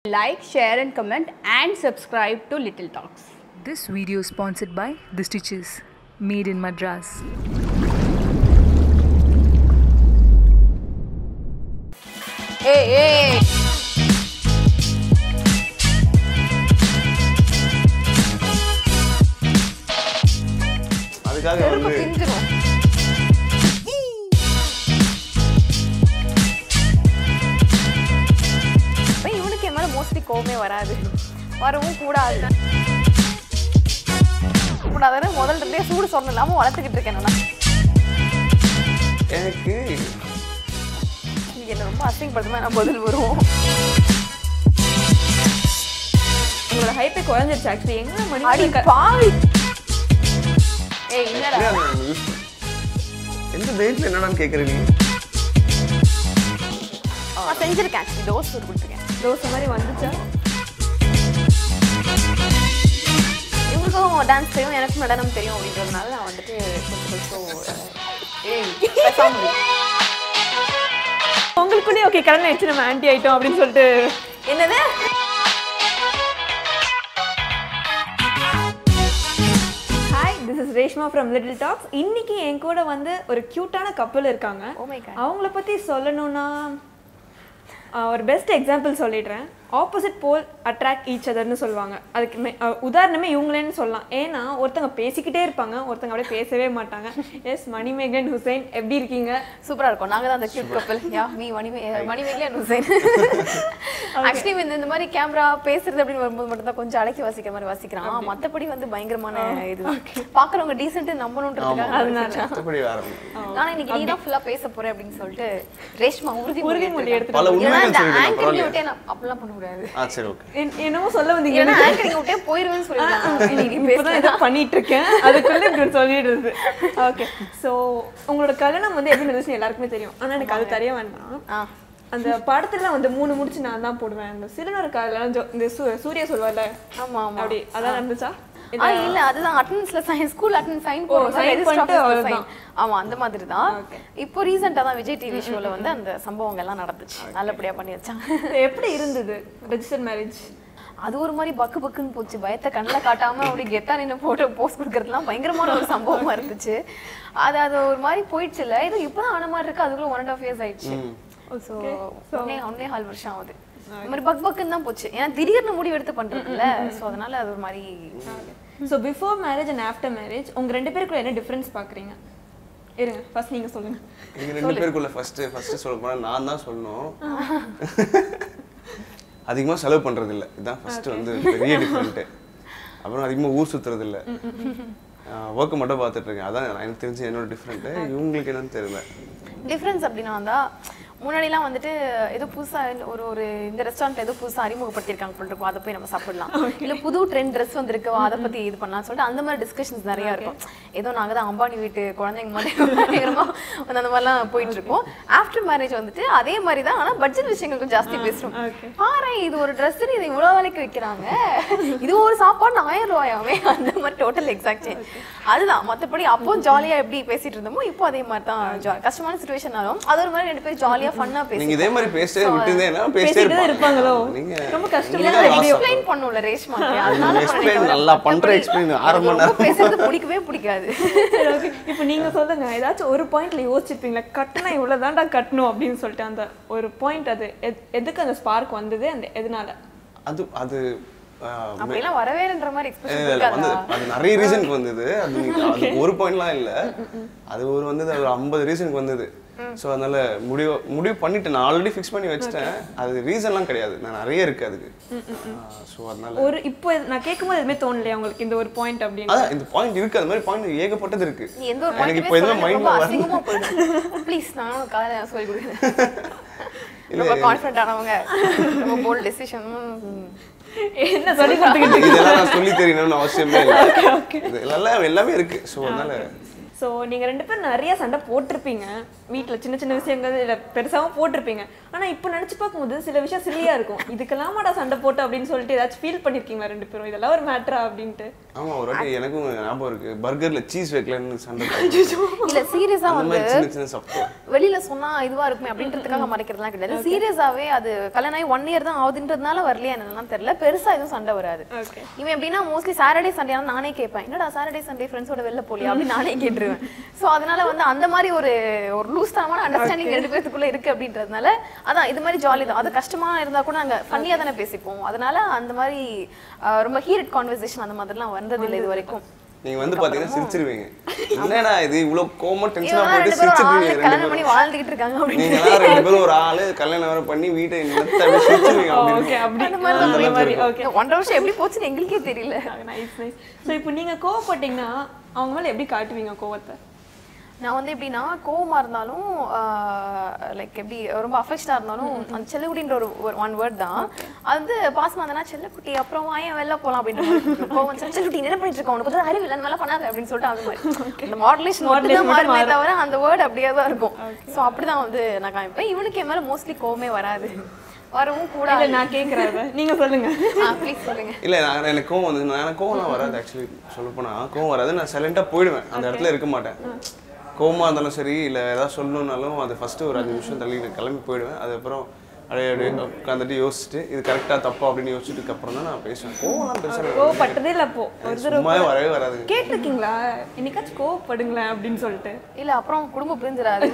Like, share, and comment, and subscribe to Little Talks. This video is sponsored by The Stitches, made in Madras. Hey, hey! அதுக்காக வந்து அப்ப இவனுக்கு என் மேல mostly கோவமே வராது வரவும் கூடாது கூடாதுன்னு முதல்ல இருந்தே சூடு சொன்ன இல்லாம வளர்த்துக்கிட்டு இருக்கேன் நான் எனக்கு நீங்க என்ன ரொம்ப அசிங்கப்படுத்துமா நான் பதில் வருவோம் உங்களோட ஹைப்பே குறைஞ்சிருச்சு ஆக்சுவலி எங்க அடி மணி பாவி ஏய் இல்லடா என்ன அது use பண்ண- எந்த தைரியத்தில் என்னடான்னு கேட்குறீங்க நான் செஞ்சிருக்கேன் ஆக்சுவலி தோசை சூடு கொடுத்துருக்கேன் தோசை மாதிரி வந்துச்சா இவங்களுக்கும் டான்ஸ் தெரியும் எனக்கும் நடனம் தெரியும் அப்படின்றதுனால நான் வந்துட்டு கொஞ்சம் கொஞ்சம் ஏய் பேசாம இரு. உங்களுக்குள்ளே ஓகே கடன் ஆயிடுச்சு நம்ம ஆன்டி ஆயிட்டோம் அப்படின்னு சொல்லிட்டு என்னது hi this is Reshma from little talks இன்னைக்கு என் கூட வந்து ஒரு க்யூட்டான கப்பல் இருக்காங்க Oh my God. அவங்கள பத்தி சொல்லணும்னா ஆஹ், ஒரு பெஸ்ட் எக்ஸாம்பிள் சொல்லிடுறேன் ஆப்போசிட் போல் அட்ராக்ட் ஈச் அதர்னு சொல்லுவாங்க அதுக்கு மே- ஆஹ், உதாரணமே இவங்களேன்னு சொல்லலாம் ஏன்னா ஒருத்தங்க பேசிக்கிட்டே இருப்பாங்க ஒருத்தங்க அப்படியே பேசவே மாட்டாங்க எஸ் மணிமேகன் ஹுசைன் எப்படி இருக்கீங்க சூப்பரா இருக்கும் நாங்க தான் அந்த cute couple yeah me Mani Manimegalai and Hussain actually இந்த இந்த மாதிரி கேமரா பேசுறது அப்படின்னு வரும்போது மட்டும் தான் கொஞ்சம் அடக்கி வாசிக்கிற மாதிரி வாசிக்கிறான் மத்தபடி வந்து பயங்கரமான இது பாக்குறவங்க டீசென்ட் நம்பணுன்றதுக்காக அதனால மற்றபடி வேற ஒண்ணும். ஆனா இன்னைக்கு நீ தான் ஃபுல்லா பேச போறேன் அப்படின்னு சொல்லிட்டு ரேஷ்மா உறுதி உறுதிமொழி எடுத்துட்டு பல ஏன்னா உண்மைகள் இந்த சொல்லிருக்கேன் ஆங்கரிங் பரவாயில்லையா விட்டே நான் அப்படிலாம் பண்ண கூடாது ஆ சரி ஓகே என்- என்னமோ சொல்ல வந்தீங்க ஏன்னா ஆங்கரிங் விட்டே போயிருவேன்னு சொல்லிருக்காங்க இன்னைக்கு இப்பதான் பேசுறேன் ஏதோ பண்ணிட்டு இருக்கேன் அதுக்குள்ள இப்படி சொல்லிடுறது ஓகே சோ உங்களோட கல்யாணம் வந்து எப்படி நடந்துச்சு எல்லாருக்குமே தெரியும் ஆனா எனக்கு அது தெரிய வேண்டாம் ஆ அந்த படத்துல வந்து மூணு முடிச்சு நான் தான் போடுவேன் அந்த சிறுநர் கல்யாணம் ஜோ- இந்த சூ- சூர்யா சொல்வார்ல ஆமா ஆமா அப்படி அதான் நடந்துச்சா ஆ இல்ல அதுதான் அட்டெண்டன்ஸ்ல sign school attend sign oh, sign பண்ணிட்டு அவ்வளவுதான். ஆமா அந்த மாதிரி தான் இப்போ ரீசெண்டா தான் விஜய் டிவி ஷோல வந்து அந்த சம்பவங்கள் எல்லாம் நடந்துச்சு நல்லபடியா பண்ணி வச்சாங்க எப்படி இருந்தது ரெஜிஸ்டர் மேரேஜ் அது ஒரு மாதிரி பக்கு பக்குன்னு போச்சு பயத்தை கண்ணில் காட்டாம அப்படி கெத்தா நின்று போட்டோ போஸ்ட் கொடுக்கறதுலாம் பயங்கரமான ஒரு சம்பவமா இருந்துச்சு அது அது ஒரு மாதிரி போயிடுச்சு இல்ல இது இப்பதான் ஆன மாதிரி இருக்கு அதுக்குள்ள ஒன் அண்ட் ஆஃப் இயர்ஸ் ஆயிடுச்சு ஸோ ஒன்னே ஒன்னே ஹால் வருஷம் ஆகுது இந்த மாதிரி பக் பக்குன்னு தான் போச்சு ஏன்னா திடீர்னு முடிவு எடுத்து பண்றதுல ஸோ அதனால அது ஒரு மாதிரி so before marriage and after marriage உங்க ரெண்டு பேருக்குள்ள என்ன டிஃபரன்ஸ் பாக்குறீங்க இருங்க ஃபர்ஸ்ட் நீங்க சொல்லுங்க எங்க ரெண்டு பேருக்குள்ள ஃபர்ஸ்ட் ஃபர்ஸ்ட் சொல்ல போனா நான் தான் சொல்லணும் அதிகமா செலவு பண்றது இல்ல இதுதான் ஃபர்ஸ்ட் வந்து பெரிய டிஃபரெண்ட் அப்புறம் அதிகமா ஊர் சுத்துறது இல்ல ஒர்க்கு மட்டும் பார்த்துட்டு இருக்கேன் அதான் எனக்கு தெரிஞ்சு என்னோட டிஃப்ரெண்ட் இவங்களுக்கு என்னன்னு தெரியல டிஃப்ரென்ஸ் அப்படின்னா வந்தா முன்னாடிலாம் வந்துட்டு ஏதோ புதுசா இந்த ஒரு ஒரு இந்த ரெஸ்டாரண்ட்ல ஏதோ புதுசா அறிமுகப்படுத்திருக்காங்க போல இருக்கும் அதை போய் நம்ம சாப்பிடலாம் இல்ல புது ட்ரெண்ட் ட்ரெஸ் வந்திருக்கு அதை பத்தி இது பண்ணலாம் சொல்லிட்டு அந்த மாதிரி டிஸ்கஷன்ஸ் நிறைய இருக்கும் ஏதோ நாங்க தான் அம்பானி வீட்டு குழந்தைங்க மாதிரி பயங்கரமா வந்து அந்த மாதிரிலாம் போயிட்டு இருக்கோம் ஆஃப்டர் மேரேஜ் வந்துட்டு அதே மாதிரி தான் ஆனா பட்ஜெட் விஷயங்கள் கொஞ்சம் ஜாஸ்தி பேசுறோம் பாரு இது ஒரு ட்ரெஸ் இது இவ்வளவு விலைக்கு வைக்கிறாங்க இது ஒரு சாப்பாடு ஆயிரம் ரூபாயாமே அந்த மாதிரி டோட்டல் எக்ஸாக்ட் சேஞ்ச் அதுதான் மத்தபடி அப்போ ஜாலியா எப்படி பேசிட்டு இருந்தோமோ இப்போ அதே மாதிரி தான் ஜா- கஷ்டமான சுச்சுவேஷனாலும் அது ஒரு மாதிரி ரெண்டு பேரும் ஜாலியா ஃபன்னா நீங்க பேசி இதே மாதிரி பேசிட்டே விட்டுருந்தேன்னா பேசிட்டே பேசிட்டே தான் இருப்பாங்களோ? நீங்க ரொம்ப கஷ்டமா நீங்க தான் இருக்கு. last எக்ஸ்பிளைன் பண்ணும்ல ரேஷ்மா அதனால explain பண்ணேன் தவிர நல்லா பண்ற மத்தபடி explain அரை எனக்கு மணி ரொம்ப நேரம். பேசுறது பிடிக்கவே பிடிக்காது சரி ஓகே இப்போ நீங்க சொல்லுங்க ஏதாச்சும் ஒரு பாயிண்ட்ல யோசிச்சிருப்பீங்களா கட்டினா இவ்வளவு தான்டா கட்டணும் அப்படின்னு சொல்லிட்டு அந்த ஒரு பாயிண்ட் அது எத்- எதுக்கு அந்த ஸ்பார்க் வந்தது அந்த எதனால அது அது ஆஹ், அப்படிலாம் வரவேன்ற மாதிரி இல்ல, எக்ஸ்பிரஷன் இல்ல, வந்து இருக்காதா அது நிறைய ரீசனுக்கு வந்தது அது அது ஒரு பாயிண்ட்லாம் இல்ல அது ஒரு வந்தது ஒரு ஐம்பது ரீசனுக்கு வந்தது ஸோ அதனால முடிவு முடிவு பண்ணிட்டேன் நான் ஆல்ரெடி ஃபிக்ஸ் பண்ணி வச்சிட்டேன் அது ரீசன்லாம் கிடையாது நான் நிறைய இருக்கு அதுக்கு ஸோ அதனால ஒரு இப்போ இது- நான் கேட்கும்போது எதுவுமே தோணலையா உங்களுக்கு இந்த ஒரு பாயிண்ட் அப்படின்னு அதான் இந்த பாயிண்ட் இருக்கு அது மாதிரி பாயிண்ட் ஏகப்பட்டது இருக்கு நீ எந்த ஒரு எனக்கு பாயிண்ட் இப்போ எதுவும் ரொம்ப மைண்ட்ல அசிங்கமா போயிடும் ப்ளீஸ் நானும் காலையில சொல்லி கொடுக்குறேன் இல்ல, ரொம்ப கான்ஃபிடென்ட் ஆனவங்க ரொம்ப போல்ட் டெசிஷன் என்ன சொல்லி கொடுத்துக்கிட்டு இதெல்லாம் நான் சொல்லி தெரியணும்னு அவசியமே இல்லை இது எல்லாம் எல்லாமே இருக்கு ஸோ அதனால ஸோ நீங்க ரெண்டு பேரும் நிறைய சண்டை போட்டிருப்பீங்க வீட்ல சின்ன சின்ன விஷயங்கள் இல்ல பெருசாவும் போட்டிருப்பீங்க ஆனா இப்போ நினைச்சு பார்க்கும்போது சில விஷயம் சில்லியா இருக்கும் இதுக்கெல்லாமாடா சண்டை போட்டு அப்படின்னு சொல்லிட்டு ஏதாச்சும் ஃபீல் பண்ணிருக்கீங்களா ரெண்டு பேரும் இதெல்லாம் ஒரு மேட்டரா அப்படின்ட்டு ஆமா ஒரு வாட்டி எனக்கும் ஞாபகம் இருக்கு பர்கர்ல சீஸ் வைக்கலன்னு சண்டை போட்டோம். இல்ல சீரியஸா அந்த வந்து மாதிரி சின்ன சின்ன சப்போம் வெளியில சொன்னா இதுவா இருக்குமே அப்படின்றதுக்காக மறைக்கிறதுலாம் கிடையாது சீரியஸாவே அது கல்யாணம் ஆகி ஒன் இயர் தான் ஆகுதுன்றதுனால வரலையா என்னலாம் தெரியல பெருசா எதுவும் சண்டை வராது Okay. இவன் எப்படின்னா மோஸ்ட்லி சாட்டர்டே சண்டே நானே கேட்பேன் என்னடா சாட்டர்டே சண்டே ஃப்ரெண்ட்ஸோட வெளில போலியா அப்படின்னு நானே கேட்டுருவேன் சோ அதனால வந்து அந்த மாதிரி ஒரு ஒரு லூஸ் தனமான அண்டர்ஸ்டாண்டிங் ரெண்டு பேத்துக்குள்ள இருக்கு அப்படின்றதுனால அதான் இது மாதிரி ஜாலி தான் அது கஷ்டமா இருந்தா கூட நாங்க ஃபன்னியா தானே பேசிப்போம் அதனால அந்த மாதிரி அஹ், ரொம்ப ஹீரட் கான்வர்சேஷன் அந்த மாதிரிலாம் வந்தது இல்லை இது வரைக்கும் நீங்க வந்து பாத்தீங்கன்னா சிரிச்சிருவீங்க என்னடா இது இவ்வளவு கோமா டென்ஷனா இவங்க போட்டு ரெண்டு பேரும் ஒரு சிரிச்சிருவீங்க ஆளு ரெண்டு கல்யாணம் பேரும் பண்ணி வாழ்ந்துகிட்டு இருக்காங்க அப்படின்னு நீங்க எல்லாம் ரெண்டு பேரும் ஒரு ஆளு கல்யாணம் வேற பண்ணி வீட்டை நிறுத்த அப்படியே சிரிச்சிருவீங்க ஓகே அப்படின்னு அப்படி அந்த மாதிரி அந்த தான் மாதிரி இருக்கும். ஓகே இந்த ஒன்றரை வருஷம் எப்படி போச்சுன்னு எங்களுக்கே தெரியல நைஸ் நைஸ் ஸோ இப்போ நீங்க கோவப்பட்டீங்கன்னா அவங்க மேல எப்படி காட்டுவீங்க கோவத்தை நான் வந்து எப்படின்னா கோவமா இருந்தாலும் லைக் எப்படி ரொம்ப அஃபெக்ஷனா இருந்தாலும் அந்த செல்லக்குட்டின்ற ஒரு ஒன் வேர்ட் தான் அது வந்து பாசமா இருந்தா செல்லக்குட்டி அப்புறம் வாயன் வெளில போலாம் அப்படின்ற மாதிரி இருக்கும். கோவம் வந்துச்சுன்னா, செல்லக்குட்டி என்ன பண்ணிட்டு இருக்கோம் உனக்கு கொஞ்சம் அறிவு இல்லை நல்லா பண்ணாத அப்படின்னு சொல்லிட்டு அது மாதிரி இந்த மாடுலேஷன் மட்டும் தான் மாறுமே தவிர அந்த வேர்ட் அப்படியே தான் இருக்கும் ஸோ அப்படிதான் வந்து நான் காமிப்பேன் இவனுக்கு என் மேல மோஸ்ட்லி கோவமே வராது வரவும் இல்ல கூடாது நான் கேக்குறேன் நீங்க சொல்லுங்க ப்ளீஸ் சொல்லுங்க இல்ல நான் எனக்கு கோவம் வந்து நான் எனக்கு கோவம்லாம் வராது ஆக்சுவலி சொல்ல போனா கோவம் வராது நான் சைலண்டா போயிடுவேன் அந்த இடத்துல இருக்க மாட்டேன் கோவமா இருந்தாலும் சரி இல்ல ஏதாவது சொல்லணும்னாலும் அது ஃபர்ஸ்ட் ஒரு அஞ்சு நிமிஷம் தள்ளி நான் கிளம்பி போயிடுவேன் அதுக்கப்புறம் அப்படியே அப்படியே உட்காந்துட்டு யோசிச்சுட்டு இது கரெக்டா தப்பா அப்படின்னு யோசிச்சுட்டு அப்புறம் தான் நான் பேசுவேன் கோவம்லாம் பெருசா எனக்கு கோவப்பட்டதே இல்ல அப்போ ஒரு தடவை சும்மாவே வரவே வராது கேட்டிருக்கீங்களா என்னைக்காச்சும் கோவப்படுங்களேன் அப்படின்னு சொல்லிட்டு இல்ல அப்புறம் குடும்பம் பிரிஞ்சிடாது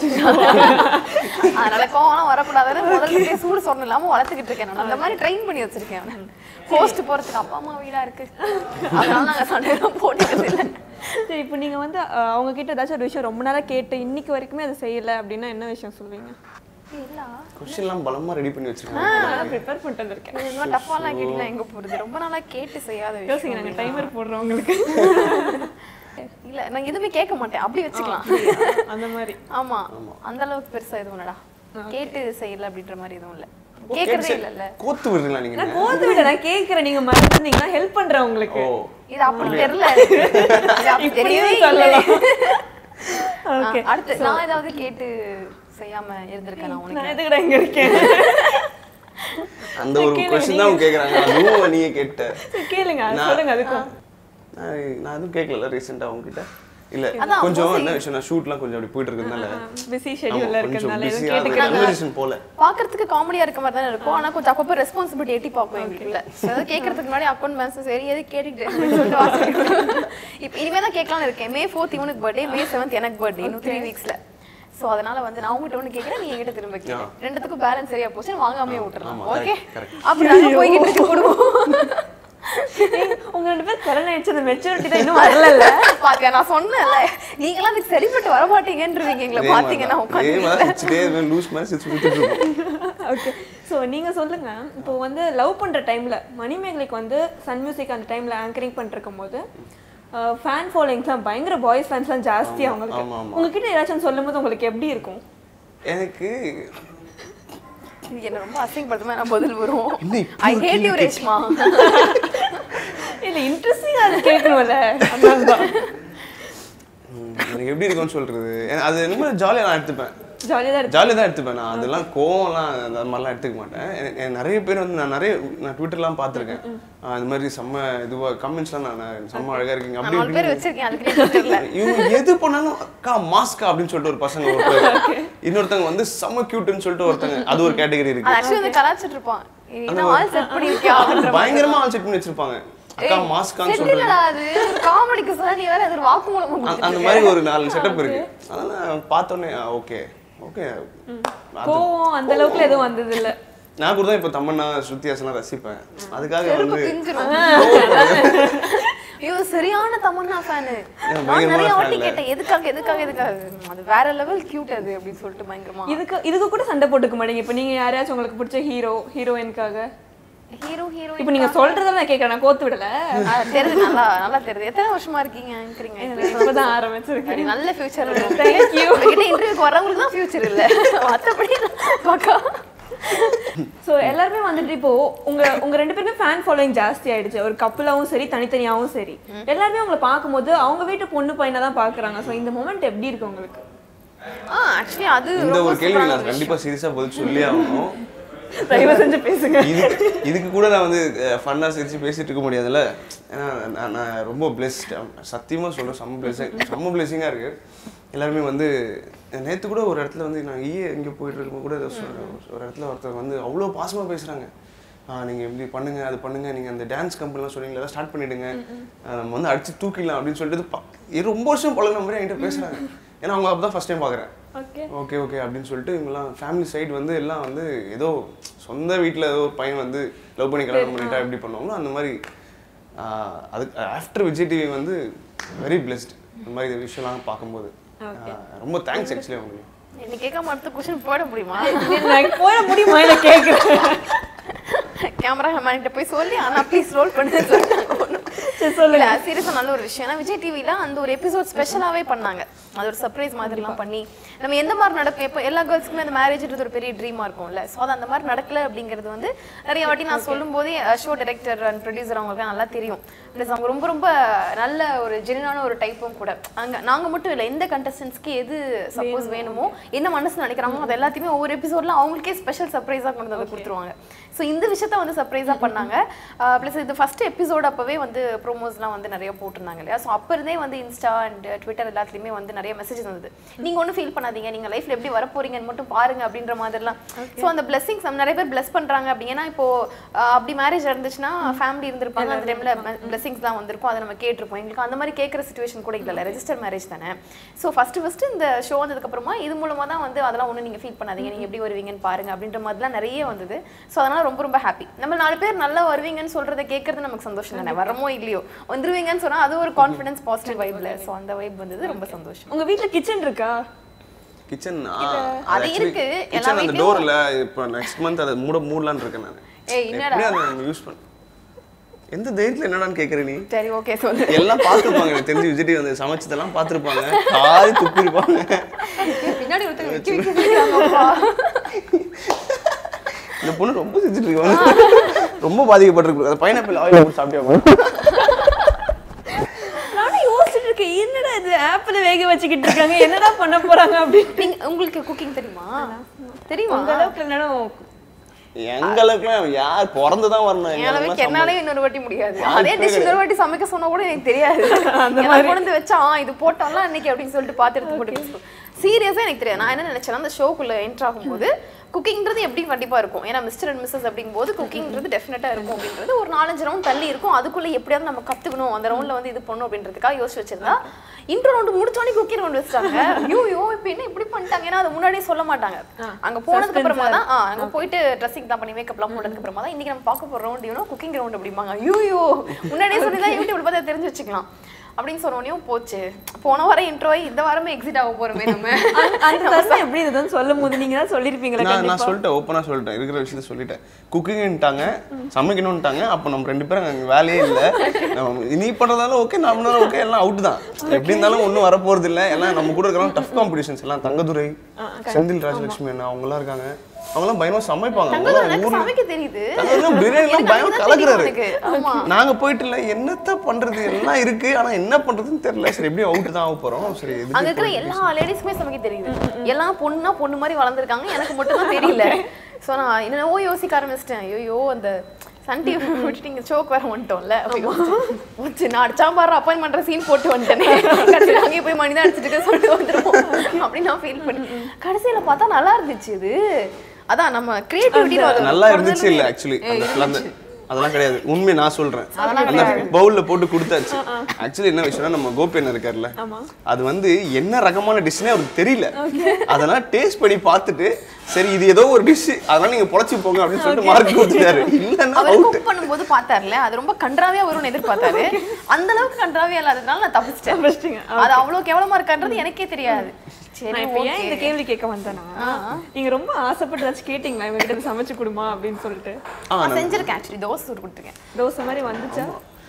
அதனால கோவம்லாம் வரக்கூடாதுன்னு முதல்ல சூடு சொன்ன இல்லாம வளர்த்துக்கிட்டு இருக்கேன் நான் அந்த மாதிரி ட்ரெயின் பண்ணி வச்சிருக்கேன் போஸ்ட் போறதுக்கு அப்பா அம்மா வீடா இருக்கு அதனால நாங்க சண்டையெல்லாம் போட்டுக்கிறது இல்லை சரி இப்போ நீங்க வந்து அஹ், அவங்க கிட்ட ஏதாச்சும் ஒரு விஷயம் ரொம்ப நாளா கேட்டு இன்னைக்கு வரைக்குமே அதை செய்யல அப்படின்னா என்ன விஷயம் சொல்வீங்க இல்ல கொஸ்டின்லாம் பலமா ரெடி பண்ணி வச்சிருக்கேன் ப்ரிப்பேர் பண்ணிட்டு வந்திருக்கேன் இது மாதிரி டஃபாலாம் கேட்டீங்கன்னா எங்க போறது ரொம்ப நாளா கேட்டு செய்யாத யோசிங்க விஷயம் நாங்க டைமர் போடுறோம் உங்களுக்கு இல்ல நான் எதுவுமே கேட்க மாட்டேன் அப்படி வச்சுக்கலாம் அந்த மாதிரி ஆமா அந்த அளவுக்கு பெருசா எதுவும் இல்லடா கேட்டு செய்யல அப்படின்ற மாதிரி எதுவும் இல்ல கேக்குறதே இல்லல்ல கோத்து விடுறீங்களா நீங்க நான் கோத்து விட நான் கேக்குறேன் நீங்க மறந்துருந்தீங்கன்னா ஹெல்ப் பண்றேன் உங்களுக்கு ஓ இது அப்படி தெரியல இது அப்படி தெரியவே இப்படியும் இல்லை சொல்லலாம் ஓகே ஆ, அடுத்து நான் ஏதாவது கேட்டு செய்யாம இருந்திருக்கேன் நான் உனக்கு நான் எதுக்குடா இங்க இருக்கேன் அந்த ஒரு கொஸ்டின் தான் அவங்க கேக்குறாங்க அதுவும் நீங்க கேட்ட சரி, கேளுங்க அது நான்- சொல்லுங்க அதுக்கும் நான் நான் எதுவும் கேட்கல ரீசெண்டா அவங்க கிட்ட இல்ல அதான் கொஞ்சம் என்ன விஷயம் நான் ஷூட்லாம் கொஞ்சம் அப்படி போயிட்டு இருக்கிறதுனால பிஸி ஆமா, ஷெட்யூல்ல கொஞ்சம் இருக்கிறதுனால எதுவும் பிஸியா கேட்டுக்கிறாங்க கன்வர்சேஷன் போல பாக்குறதுக்கு காமெடியா இருக்க மாதிரி தானே இருக்கும் ஆனா கொஞ்சம் அப்பப்போ ரெஸ்பான்சிபிலிட்டி எட்டி பார்ப்போம் எங்களுக்குள்ள So, அதாவது கேட்கறதுக்கு முன்னாடி அக்கௌண்ட் பேலன்ஸ் சரி எது கேட்டுட்டு அப்படின்னு சொல்லிட்டு வாசிக்கிறோம். இப்ப இனிமே தான் கேட்கலாம்னு இருக்கேன் மே ஃபோர்த் இவனுக்கு பர்த்டே மே செவன்த் எனக்கு பர்த்டே இன்னும் த்ரீ வீக்ஸ்ல சோ அதனால வந்து நான் உங்ககிட்ட ஒண்ணு கேட்கிறேன் நீங்க என்கிட்ட திரும்ப கேட்கிறேன் ரெண்டுத்துக்கும் பேலன்ஸ் சரியா போச்சு வாங்காமே விட்டுறலாம் ஆமா, ஓகே correct, correct. அப்படி நாங்க போய்கிட்டு இருக்கு குடும்பம் ஏய், உங்க ரெண்டு பேரும் கல்யாணம் ஆயிடுச்சு அந்த மெச்சூரிட்டி தான் இன்னும் வரல பாக்க நான் சொன்னேன்ல நீங்களாம் அதுக்கு சரிப்பட்டு வர மாட்டீங்கன்றீங்க எங்களை இதே மாதிரி பாத்தீங்கன்னா தான். இதே உட்காந்து மாதிரி சிரிச்சுட்டே இருப்பேன், லூஸ் மாதிரி சிரிச்சு கொடுத்துட்டு இருப்போம். ஓகே ஸோ நீங்க சொல்லுங்க இப்போ வந்து லவ் பண்ற டைம்ல மணிமேகலைக்கு வந்து சன் மியூசிக் அந்த டைம்ல ஆங்கரிங் பண்ணிருக்கும் போது ஃபேன் ஃபாலோயிங்ஸ்லாம் பயங்கர பாய்ஸ் ஃபேன்ஸ்லாம் ஜாஸ்தி ஆமா, அவங்களுக்கு ஆமா. உங்ககிட்ட ஏதாச்சும் சொல்லும் போது உங்களுக்கு எப்படி இருக்கும் எனக்கு என்ன ரொம்ப அசிங்கப்படுத்துமா நான் பதில் வரும் என்ன இப்படி ஐ ஒரு ஹேட் யூ கேள்வி ரேஷ்மா இல்ல இன்ட்ரெஸ்டிங்கா அது கேட்கணும்ல அதனால தான் ம், எனக்கு எப்படி இருக்கும்னு சொல்றது எனக்கு அது ரொம்ப ஜாலியாக நான் எடுத்துப்பேன் ஜாலியாக தான் இருக்கு ஜாலியாக தான் எடுத்துப்பேன் நான் அதெல்லாம் கோவம்லாம் அந்த மாதிரிலாம் எடுத்துக்க மாட்டேன் எனக்கு எனக்கு நிறைய பேர் வந்து நான் நிறைய நான் ட்விட்டர்லாம் பார்த்துருக்கேன் அந்த மாதிரி செம்ம இதுவாக கமெண்ட்ஸ்லாம் நான் நான் செம்ம அழகா இருக்கீங்க அப்படி நாலு பேர் இப்படின்னு வச்சிருக்கேன் அதுக்கு தெரியல இவங்க எது பண்ணாலும் அக்கா மாஸ்கா அப்படின்னு சொல்லிட்டு ஒரு பசங்க ஒருத்தர் இன்னொருத்தங்க வந்து செம்ம கியூட்னு சொல்லிட்டு ஒருத்தங்க அது ஒரு கேட்டகரி அது இருக்கு ஆக்சுவலி வந்து கலாச்சிட்டு இருப்பான் என்ன ஆள் செட் பண்ணிருக்கியா அப்படின்ற பயங்கரமா ஆள் செட் பண்ணி வச்சிருப்பாங்க அக்கா மாஸ்கான்னு சொல்றது செட்டிலடா அது காமெடிக்கு சொல்ல நீ வேற அது ஒரு வாக்குமூலம் அந்த- கொடுத்துட்டு அந்த மாதிரி ஒரு நாலு செட்டப் இருக்கு அதெல்லாம் பார்த்தோன்னே ஓகே ஓகே கோவம் அந்த அளவுக்குல எதுவும் வந்தது இல்ல நான் கூட தான் இப்போ தமன்னா ஸ்ருத்தியாசெல்லாம் ரசிப்பேன் அதுக்காக செருப்பு வந்து பிஞ்சிரும் ஐயோ சரியான தமன்னா ஃபேனு நான் பயங்கரமான நிறைய வாட்டி fan ல. கேட்டேன் எதுக்காக எதுக்காக எதுக்காக அது வேற லெவல் கியூட் அது அப்படின்னு சொல்லிட்டு பயங்கரமா இதுக்கு இதுக்கு கூட சண்டை போட்டுக்க மாட்டீங்க இப்போ நீங்க யாரையாச்சும் உங்களுக்கு பிடிச்ச ஹீரோ ஹீரோயினுக்காக ஹீரோ ஹீரோ இப்போ நீங்க சொல்றதெல்லாம் நான் கேட்கறேன் நான் கோத்து விடல தெரியுது நல்லா நல்லா தெரியுது எத்தனை வருஷமா இருக்கீங்க ஆங்கரிங்க இப்பதான் ஆரம்பிச்சிருக்கேன் சரி, நல்ல ஃபியூச்சர் Thank you. உங்ககிட்ட இன்டர்வியூக்கு வரவங்களுக்கு தான் ஃபியூச்சர் இல்ல மத்தபடி பக்கா ஸோ எல்லாருமே வந்துட்டு இப்போ உங்க உங்க ரெண்டு பேருமே ஃபேன் ஃபாலோயிங் ஜாஸ்தி ஆயிடுச்சு ஒரு கப்பலாவும் சரி தனித்தனியாவும் சரி எல்லாருமே உங்களை பார்க்கும்போது அவங்க வீட்டு பொண்ணு பையனை தான் பாக்குறாங்க ஸோ இந்த மூமெண்ட் எப்படி இருக்கு உங்களுக்கு ஆ ஆக்சுவலி அது இந்த ரொம்ப ஒரு கேள்வி சூப்பரான நான் விஷயம். கண்டிப்பா சீரியஸா பதில் சொல்லி ஆகணும் தயவு செஞ்சு பேசுங்க இதுக்கு இதுக்கு கூட நான் வந்து ஃபன்னா சிரிச்சு பேசிட்டு இருக்க முடியாதுல்ல ஏன்னா நான் நான் ரொம்ப பிளெஸ்ட் சத்தியமா சொல்றேன் செம்ம பிளெஸிங் செம்ம பிளெஸிங்காக இருக்கு எல்லாருமே வந்து நேற்று கூட ஒரு இடத்துல வந்து நான் ஈயே இங்கே போயிட்டு இருக்கும்போது கூட ஏதோ சொ- ஒரு இடத்துல ஒருத்தர் வந்து அவ்வளோ பாசமாக பேசுகிறாங்க நீங்கள் இப்படி பண்ணுங்க அது பண்ணுங்க நீங்கள் அந்த டான்ஸ் கம்பெனிலாம் சொன்னீங்களா ஸ்டார்ட் பண்ணிடுங்க ஆஹ் நம்ம வந்து அடிச்சு தூக்கிடலாம் அப்படின்னு சொல்லிட்டு ப- இது ரொம்ப வருஷம் பழகின மாதிரி என்கிட்ட பேசுகிறாங்க ஏன்னா அவங்க அப்போ தான் ஃபஸ்ட் டைம் பார்க்குறேன் ஓகே ஓகே ஓகே அப்படின்னு சொல்லிட்டு இவங்கெல்லாம் ஃபேமிலி சைடு வந்து எல்லாம் வந்து ஏதோ சொந்த வீட்டில் ஏதோ ஒரு பையன் வந்து லவ் பண்ணி கல்யாணம் பண்ணிட்டா எப்படி பண்ணுவாங்களோ அந்த மாதிரி ஆஹ், அதுக்கு ஆஃப்டர் விஜய் டிவி வந்து வெரி பிளெஸ்ட் இந்த மாதிரி விஷயம்லாம் பார்க்கும்போது ஆஹ், ரொம்ப தேங்க்ஸ் ஆக்சுவலி அவங்களுக்கு என்ன கேட்காம அடுத்த கொஸ்டின் போட முடியுமா நான் போட முடியுமா இல்லை கேட்குறேன் கேமரா மேன்கிட்ட போய் சொல்லி ஆனா ப்ளீஸ் ரோல் பண்ணு சொல்லிட்டாங்க சரி சொல்லுங்க சீரியஸா நல்ல ஒரு விஷயம் ஏன்னா விஜய் டிவில அந்த ஒரு எபிசோட் ஸ்பெஷலாவே பண்ணாங்க அது ஒரு சர்ப்ரைஸ் மாதிரிலாம் பண்ணி நம்ம எந்த மாதிரி நடக்கும் இப்போ எல்லா கேர்ள்ஸ்க்குமே அந்த மேரேஜ்ன்றது ஒரு பெரிய ட்ரீமா இருக்கும்ல ஸோ அது அந்த மாதிரி நடக்கல அப்படிங்கிறது வந்து நிறைய வாட்டி நான் சொல்லும் போதே ஷோ டைரக்டர் அண்ட் ப்ரொடியூசர் அவங்களுக்கு நல்லா தெரியும் ப்ளஸ் அவங்க ரொம்ப ரொம்ப நல்ல ஒரு ஜெனினான ஒரு டைப்பும் கூட அங்க நாங்க மட்டும் இல்லை எந்த கண்டஸ்டன்ஸ்க்கு எது சப்போஸ் வேணுமோ என்ன மனசு நினைக்கிறாங்களோ அது எல்லாத்தையுமே ஒவ்வொரு எபிசோட்ல அவங்களுக்கே ஸ்பெஷல் சர்ப்ரைஸா கொண்டு வந்து கொடுத்துருவாங்க ஸோ இந்த விஷயத்த வந்து சர்ப்ரைஸாக பண்ணாங்க ப்ளஸ் இது ஃபர்ஸ்ட் எபிசோட் அப்போவே வந்து ப்ரோமோஸ்லாம் வந்து நிறைய போட்டிருந்தாங்க இல்லையா ஸோ அப்போ இருந்தே வந்து இன்ஸ்டா அண்ட் ட்விட்டர் எல்லாத்துலேயுமே வந்து நிறைய மெசேஜஸ் வந்தது நீங்கள் ஒன்றும் ஃபீல் பண்ணாதீங்க நீங்கள் லைஃப்ல எப்படி வரப்போறீங்கன்னு மட்டும் பாருங்க அப்படின்ற மாதிரிலாம் ஸோ அந்த பிளெஸிங்ஸ் நிறைய பேர் பிளஸ் பண்ணுறாங்க அப்படி ஏன்னா இப்போ ஆஹ், அப்படி மேரேஜ் இருந்துச்சுன்னா ஃபேமிலி இருந்திருப்பாங்க அந்த டைமில் பிளெஸிங்ஸ் தான் வந்திருக்கும் அதை நம்ம கேட்டிருப்போம் எங்களுக்கு அந்த மாதிரி கேட்குற சுச்சுவேஷன் கூட இல்லை ரெஜிஸ்டர் மேரேஜ் தானே ஸோ ஃபர்ஸ்ட் ஃபர்ஸ்ட் இந்த ஷோ வந்ததுக்கப்புறமா இது மூலமாக தான் வந்து அதெல்லாம் ஒன்றும் நீங்கள் ஃபீல் பண்ணாதீங்க நீங்கள் எப்படி வருவீங்கன்னு பாருங்க அப்படின்ற மாதிரிலாம் நிறைய வந்தது ஸோ அதனால ரொம்ப ரொம்ப ஹாப்பி நம்ம நாலு பேர் நல்லா வருவீங்கன்னு சொல்றத கேட்கறது நமக்கு சந்தோஷம் தானே வரமோ இல்லையோ வந்துருவீங்கன்னு சொன்னா அது ஒரு கான்ஃபிடன்ஸ் பாசிட்டிவ் வைப்ல ஸோ அந்த வைப் வந்தது ரொம்ப சந்தோஷம் உங்க வீட்ல கிச்சன் இருக்கா கிச்சன் அது இருக்கு, எல்லா கிச்சன் அந்த வீட்லயும் டோர்ல இப்போ நெக்ஸ்ட் மந்த் அதை மூட மூடலான்னு இருக்கேன் நான் ஏய், என்னடா? எப்படி அதை யூஸ் பண்ண எந்த தைரியத்தில் என்னடான்னு கேட்குற நீ சரி ஓகே சொல்லு எல்லாம் பார்த்துருப்பாங்க எனக்கு தெரிஞ்சு விஜய் டிவி வந்து சமைச்சதெல்லாம் பார்த்துருப்பாங்க காய் துப்பிருப்பாங்க பின்னாடி ஒருத்தர் விக்கி விக்கி சிரிக்கிறாங்கப்பா. இந்த பொண்ணு ரொம்ப சிரிச்சிட்டு இருக்கு ரொம்ப பாதிக்கப்பட்டிருக்கு அந்த பைனாப்பிள் ஆயில் போட்டு சாப்பிட்டியா நானும் யோசிச்சுட்டு இருக்கேன் என்னடா இது ஆப்பிள் வேக வச்சுக்கிட்டு இருக்காங்க என்னடா பண்ண போறாங்க அப்படின்னு நீங்க உங்களுக்கு குக்கிங் தெரியுமா தெரியுமா உங்க அளவுக்கு இல்லைன்னா எங்களுக்குலாம் யார் பிறந்து தான் வரணும் என் எங்களுக்கெல்லாம் அளவுக்கு என்னாலே இன்னொரு வாட்டி முடியாது அதே வாய்ப்பே டிஷ் இன்னொரு வாட்டி சமைக்க சொன்னா கூட எனக்கு தெரியாது எல்லாம் கொண்டு வந்து வச்சா ஆ, இது போட்டோம்ல அன்னைக்கு அப்படின்னு சொல்லிட்டு பார்த்து எடுத்து போட்டு சீரியஸா எனக்கு தெரியாது நான் என்ன நினைச்சேன்னா அந்த ஷோக்குள்ள என்ட்ரு ஆகும்போது குக்கிங்ன்றது எப்படி கண்டிப்பா இருக்கும் ஏன்னா மிஸ்டர் அண்ட் மிஸ்ஸஸ் அப்படிங்கும்போது குக்கிங்ன்றது டெஃபினட்டா இருக்கும் அப்படின்றது ஒரு நாலஞ்சு ரவுண்ட் தள்ளி இருக்கும் அதுக்குள்ள எப்படியாவது நம்ம கத்துக்கணும் அந்த ரவுண்ட்ல வந்து இது பண்ணணும் அப்படின்றதுக்காக யோசிச்சு வச்சிருந்தா இன்ட்ரோ ரவுண்ட் முடிச்சோடனே குக்கிங் ரவுண்ட் வச்சிட்டாங்க ஐயோ யோ இப்போ என்ன இப்படி பண்ணிட்டாங்க ஏன்னா அதை முன்னாடியே சொல்ல மாட்டாங்க அங்க போனதுக்கு அப்புறமா தான் ஆ, அங்க போயிட்டு ட்ரெஸ்ஸிங் தான் பண்ணி மேக்கப்லாம் போனதுக்கு அப்புறமா தான் இன்னைக்கு நம்ம பார்க்க போற ரவுண்ட் யூனோ குக்கிங் ரவுண்ட் அப்படிம்பாங்க ஐயோ முன்னாடியே சொல்லி தான் யூடியூப்ல பார்த்து தெரிஞ்சு வச்சுக்கலாம் அப்படின்னு சொன்னோடனே போச்சு போன வாரம் இன்ட்ரோ இந்த வாரமே எக்ஸிட் ஆக போறோமே நம்ம அந்த தருணம் எப்படி இருந்ததுன்னு சொல்லும் போது நீங்க தான் சொல்லிருப்பீங்களா நான் நான் கண்டிப்பா சொல்லிட்டேன் ஓப்பனாக சொல்லிட்டேன் இருக்கிற விஷயத்த சொல்லிட்டேன் குக்கிங்ட்டாங்க சமைக்கணும்ட்டாங்க அப்போ நம்ம ரெண்டு பேரும் அங்கே வேலையே இல்லை நம்ம நீ பண்ணுறதாலும் ஓகே நம்மளாலும் ஓகே எல்லாம் அவுட் தான் எப்படி இருந்தாலும் ஒன்றும் வரப்போறது இல்லை எல்லாம் நம்ம கூட இருக்கிறவங்க டஃப் காம்படிஷன்ஸ் எல்லாம் தங்கதுரை செந்தில் ராஜலட்சுமி அண்ணா அவங்களாம் இருக்காங்க அவங்களாம் பயமா சமைப்பாங்க அவங்களாம் எனக்கு ஊர்ல சமைக்க தெரியுது தங்கதுரை பிரியாணிலாம் எனக்கு பயம் அதுதான் தெரியும் கலக்குறாரு எனக்கு. ஆமா. நாங்க போயிட்டு இல்லை என்னத்த பண்றது எல்லாம் இருக்கு ஆனா என்ன பண்றதுன்னு தெரியல சரி எப்படியும் அவுட் தான் ஆக போறோம் சரி எதுக்கு அங்க இருக்கிற எல்லா லேடிஸ்க்குமே சமைக்க தெரியுது எல்லாம் பொண்ணுனா பொண்ணு மாதிரி வளர்ந்துருக்காங்க எனக்கு மட்டும் தான் தெரியல சோ நான் என்னவோ யோசிக்க ஆரம்பிச்சிட்டேன் ஐயோ அந்த சன் டிவி விட்டுட்டு இங்க ஷோக்கு வர வந்துட்டோம்ல போச்சு நான் அடிச்சா பாரு அப்பாயின் பண்ற சீன் போட்டு வந்துட்டேனே கடைசியில் அங்கேயே போய் மணி தான் அடிச்சிட்டு இருக்க சொல்லிட்டு வந்துருவோம் அப்படின்னு நான் ஃபீல் பண்ணி கடைசியில பார்த்தா நல்லா இருந்துச்சு இது அதான் நம்ம கிரியேட்டிவிட்டி நல்லா இருந்துச்சு இல்ல ஆக்சுவலி அந்த அதெல்லாம் கிடையாது உண்மையை நான் சொல்றேன் அந்த பவுல்ல போட்டு கொடுத்தாச்சு ஆக்சுவலி என்ன விஷயம்னா நம்ம கோபியன் இருக்கார்ல அது வந்து என்ன ரகமான டிஷ்னே அவருக்கு தெரியல அதனால டேஸ்ட் பண்ணி பார்த்துட்டு சரி இது ஏதோ ஒரு டிஷ் அதனால நீங்க பொழைச்சி போங்க அப்படின்னு சொல்லிட்டு மார்க் கொடுத்துட்டாரு இல்லன்னா அவர் அவுட் குக் பண்ணும்போது பார்த்தார்ல அது ரொம்ப கன்றாவியா வரும்னு எதிர்பார்த்தாரு அந்த அளவுக்கு கன்றாவியா இல்லாததுனால நான் தப்பிச்சிட்டேன் தப்பிச்சிட்டீங்க. அது அவ்வளவு கேவலமா இருக்கான்றது எனக்கே தெரியாது சரி நான் இப்ப ஏன் இந்த okay. கேள்வி கேட்க வந்தேன்னா நீங்க ரொம்ப ஆசைப்பட்டு ஏதாச்சும் கேட்டீங்களா இவங்க கிட்ட சமைச்சு கொடுமா அப்படின்னு சொல்லிட்டு ஆ நான் செஞ்சிருக்கேன் ஆக்சுவலி தோசை சுட்டு கொடுத்துருக்கேன் தோசை மாதிரி வந்துச்சா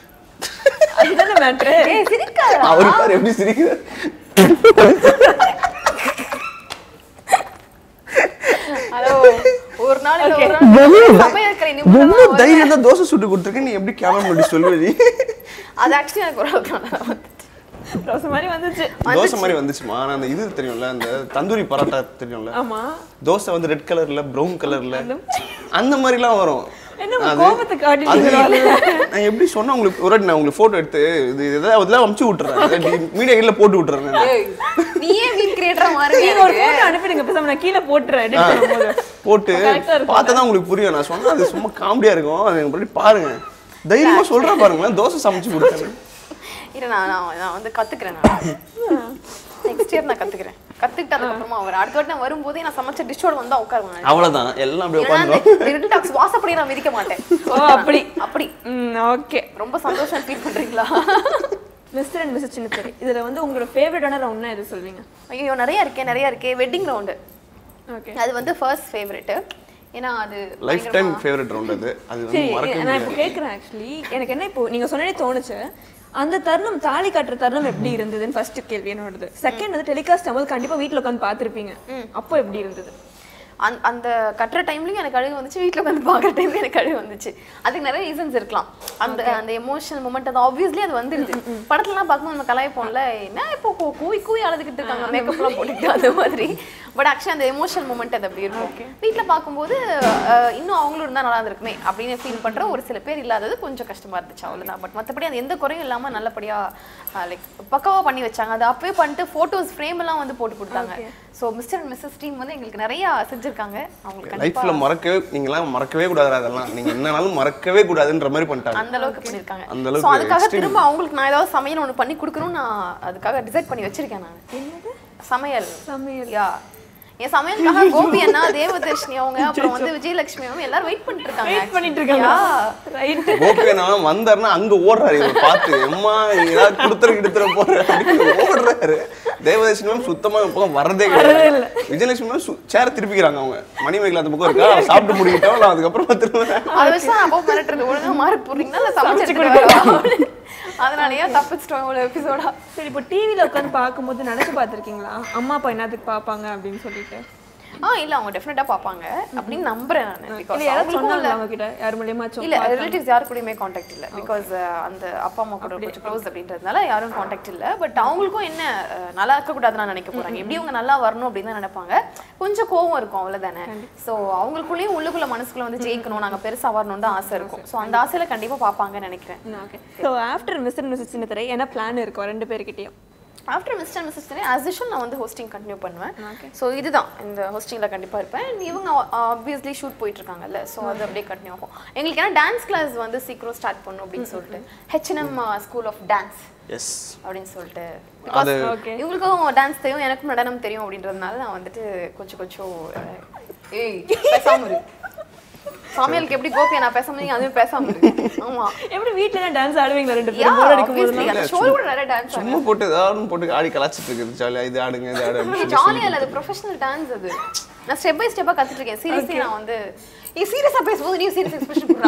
அதுதானே மேட்ரு ஏய் சிரிக்காத அவரு பாரு எப்படி சிரிக்கிறார் ஹலோ ஒரு நாள் ஒரு நாள் சமையற்கரை நிபுணனா ரொம்ப வருவேன். தைரியம் தான் தோசை சுட்டு கொடுத்துருக்கேன் நீ எப்படி கேமரா முன்னாடி சொல்லுவ நீ அது ஆக்சுவலி எனக்கு ஒரு அளவுக்கு நல்லா வந்துச்சு. தோசை மாதிரி வந்துச்சு தோசை மாதிரி வந்துச்சுமா நான் அந்த இது தெரியும்ல அந்த தந்தூரி பரோட்டா தெரியும்ல ஆமா தோசை வந்து ரெட் கலர்ல ப்ரௌன் கலர்ல அந்த மாதிரிலாம் வரும் என்ன அது- கோபத்தை காட்டி அது நான் எப்படி சொன்னா உங்களுக்கு ஒரு வாட்டி நான் உங்களுக்கு போட்டோ எடுத்து இது இதெல்லாம் இதெல்லாம் அமுச்சு விட்டுறேன் மீடியா கீழ போட்டு விட்டுறேன் நான். ஏய், நீயே மீன் கிரியேட்டரா மாறுங்க நீங்க ஒரு எனக்கு. போட்டோ அனுப்பிடுங்க பேசாம நான் கீழே போட்டுறேன் edit பண்ணும்போது போட்டு Correct ஆ இருக்கும். பார்த்தா தான் உங்களுக்கு புரியும் நான் சொன்னா அது சும்மா காமெடியா இருக்கும் அது எனக்கு போய் பாருங்க தைரியமா சொல்றேன் பாருங்களேன் தோசை சமைச்சு கொடுத்தேன் இரு நான் நான் நான் வந்து கத்துக்கிறேன் நான் நெக்ஸ்ட் இயர் நான் கத்துக்கிறேன் கத்துக்கிட்டு அதுக்கப்புறமா அவர் அடுத்த வாட்டி நான் வரும்போதே நான் சமைச்ச டிஷ்ஷோட வந்து உட்காருவேன் அவ்வளவுதான் எல்லாம் அப்படியே உட்காந்துரும் டாக்ஸ் வாசப்படியே நான் மிதிக்க மாட்டேன் ஓ அப்படி அப்படி ம் ஓகே ரொம்ப சந்தோஷம் ஃபீல் பண்றீங்களா மிஸ்டர் அண்ட் மிஸ்ஸஸ் சின்னத்தரி இதுல வந்து உங்களோட ஃபேவரட்டான ரவுண்ட்னா எது சொல்வீங்க ஐயோ நிறைய இருக்கே நிறைய இருக்கே வெட்டிங் ரவுண்டு ஓகே அது வந்து ஃபர்ஸ்ட் ஃபேவரெட் ஏன்னா அது லைஃப் டைம் ஃபேவரட் ரவுண்ட் அது அது வந்து சரி மறக்க நான் இப்போ கேட்குறேன் ஆக்சுவலி எனக்கு என்ன இப்போ நீங்க சொன்னதே தோணுச்சு அந்த தருணம் தாலி கட்டுற தருணம் எப்படி இருந்ததுன்னு ஃபர்ஸ்ட் கேள்வி என்னோடது செகண்ட் வந்து டெலிகாஸ்ட் ஆகும்போது கண்டிப்பா வீட்ல உட்காந்து பார்த்துருப்பீங்க அப்போ எப்படி இருந்தது அந்த அந்த கட்டுற டைம்லயும் எனக்கு அழுகு வந்துச்சு வீட்ல உட்காந்து பார்க்குற டைம்லயும் எனக்கு அழுகு வந்துச்சு அதுக்கு நிறைய ரீசன்ஸ் இருக்கலாம் அந்த அந்த எமோஷனல் மூமெண்ட் அது ஆப்வியஸ்லி அது வந்துருது படத்துலலாம் பார்க்கும்போது நம்ம கலாய்ப்போம்ல என்ன இப்போ கூ- கூவி கூவி அழுதுகிட்டு இருக்காங்க மேக்கப்லாம் போட்டுட்டு அந்த மாதிரி பட் ஆக்சுவலி அந்த எமோஷனல் மூமெண்ட் அது அப்படி இருக்கும் வீட்ல பார்க்கும்போது அஹ், இன்னும் அவங்களும் இருந்தா நல்லா இருந்திருக்குமே அப்படின்னு ஃபீல் பண்ற ஒரு சில பேர் இல்லாதது கொஞ்சம் கஷ்டமா இருந்துச்சு அவ்வளவுதான் பட் மத்தபடி அது எந்த குறையும் இல்லாம நல்லபடியா லைக் பக்காவா பண்ணி வச்சாங்க அது அப்பவே பண்ணிட்டு போட்டோஸ் ஃப்ரேம் எல்லாம் வந்து போட்டு கொடுத்தாங்க so mister and missus team வந்து எங்களுக்கு நிறைய செஞ்சிருக்காங்க அவங்களுக்கு லைஃப்ல கண்டிப்பா மறக்கவே நீங்களாம் மறக்கவே கூடாது அதெல்லாம் நீங்க என்னனாலும் மறக்கவே கூடாதுன்ற மாதிரி பண்ணிட்டாங்க அந்த அளவுக்கு பண்ணிருக்காங்க அந்த ஸோ அளவுக்கு அதுக்காக extreme. திரும்ப அவங்களுக்கு நான் ஏதாவது சமையல் ஒன்று பண்ணி கொடுக்கணும் நான் அதுக்காக டிசைட் பண்ணி வச்சிருக்கேன் நான் சமையல் சமையல். யா என் சமையலுக்காக கோபி அண்ணா தேவதர்ஷினி அவங்க அப்புறம் வந்து விஜயலட்சுமி அவங்க எல்லாரும் வெயிட் பண்ணிட்டு இருக்காங்க வெயிட் பண்ணிட்டு இருக்காங்க Yeah. ரைட் கோபியனாலும் வந்தாருன்னா அங்க ஓடுறாரு இவர் பார்த்து எம்மா ஏதாவது கொடுத்துற கிடுத்துற போற அப்படின்னு ஓடுறாரு தேவதர்ஷினி மேம் சுத்தமா இந்த பக்கம் வரதே கிடையாது விஜயலட்சுமி மேம் சேர திருப்பிக்கிறாங்க அவங்க மணிமேகலை அந்த பக்கம் இருக்கா அவ சாப்பிட்டு முடிக்கிட்டோம் நான் அதுக்கப்புறம் திரும்ப அதை வச்சு தான் அப்போ மிரட்டுறது ஒழுங்கா மாறி போறீங்கன்னா இல்லை சமைச்சு கொடுக்குறோம் அதனாலயே தப்பிச்சிட்டோம் இவ்வளோ எபிசோடா சரி இப்போ டிவில உட்காந்து பார்க்கும்போது நினைச்சு பார்த்திருக்கீங்களா அம்மா அப்பா என்னத்துக்கு பார்ப்பாங்க அப்படின்னு சொல்லிட்டு ஆ இல்ல அவங்க டெஃபினட்டா பார்ப்பாங்க அப்படின்னு நம்புறேன் நான் இல்ல பிகாஸ் யாராவது அவங்களுக்கும் சொன்னாங்களா இல்ல அவங்க கிட்ட யார் மூலியமாச்சும் இல்ல ரிலேட்டிவ்ஸ் யாரு கூடயுமே காண்டாக்ட் இல்ல பிகாஸ் அந்த அப்பா அம்மா கூட கொஞ்சம் க்ளோஸ் அப்படின்றதுனால யாரும் காண்டாக்ட் இல்ல பட் அவங்களுக்கும் என்ன அஹ், நல்லா இருக்க கூடாதுன்னு நினைக்க போறாங்க எப்படி இவங்க நல்லா வரணும் அப்படின்னு தான் நினைப்பாங்க கொஞ்சம் கோவம் இருக்கும் அவ்வளவுதானே சோ அவங்களுக்குள்ளேயும் உள்ளுக்குள்ள மனசுக்குள்ள வந்து ஜெயிக்கணும் நாங்க பெருசா வரணும்னு தான் ஆசை இருக்கும் சோ அந்த ஆசையில கண்டிப்பா பார்ப்பாங்கன்னு நினைக்கிறேன் okay so after mister missus சின்னத்தரை என்ன பிளான் இருக்கும் ரெண்டு பேர்கிட்டயும் ஆஃப்டர் மிஸ்டர் மிஸ்ஸஸ் தெரியும் ஆஸ் யூஷுவல் நான் வந்து ஹோஸ்டிங் கண்டினியூ பண்ணுவேன் ஸோ இதுதான் இந்த ஹோஸ்டிங்கில் கண்டிப்பாக இருப்பேன் And இவங்க ஆப்வியஸ்லி ஷூட் போயிட்டு இருக்காங்கல்ல ஸோ அது அப்படியே கண்டினியூ ஆகும் எங்களுக்கு ஏன்னா டான்ஸ் கிளாஸ் வந்து சீக்கிரம் ஸ்டார்ட் பண்ணும் அப்படின்னு சொல்லிட்டு HNM school of dance yes அப்படின்னு சொல்லிட்டு அது Okay. இவங்களுக்கும் டான்ஸ் தெரியும் எனக்கும் நடனம் தெரியும் அப்படின்றதுனால நான் வந்துட்டு கொஞ்சம் கொஞ்சம் அஹ், ஏய் பேசாம இரு சமையலுக்கு எப்படி கோபியா நான் பேசாம நீங்க அதுவும் பேசாம இரு ஆமா எப்படி வீட்ல எல்லாம் டான்ஸ் ஆடுவீங்களா ரெண்டு யா பேரும் போர் அடிக்கும் போது obviously அந்த ஷோ கூட நிறைய டான்ஸ் சும்மா போட்டு ஏதாவது ஒண்ணு போட்டு ஆடி கலாச்சிட்டு இருக்குது ஜாலியா இது ஆடுங்க இது ஆடு அப்படின்னு சொல்லி ஜாலியா இல்ல அது ப்ரொஃபஷனல் டான்ஸ் அது நான் ஸ்டெப் பை ஸ்டெப்பா கத்துட்டு இருக்கேன் சீரியஸ்லி நான் வந்து நீ சீரியஸா பேசும்போது நீ சீரியஸ் எக்ஸ்பிரஷன் குடுறா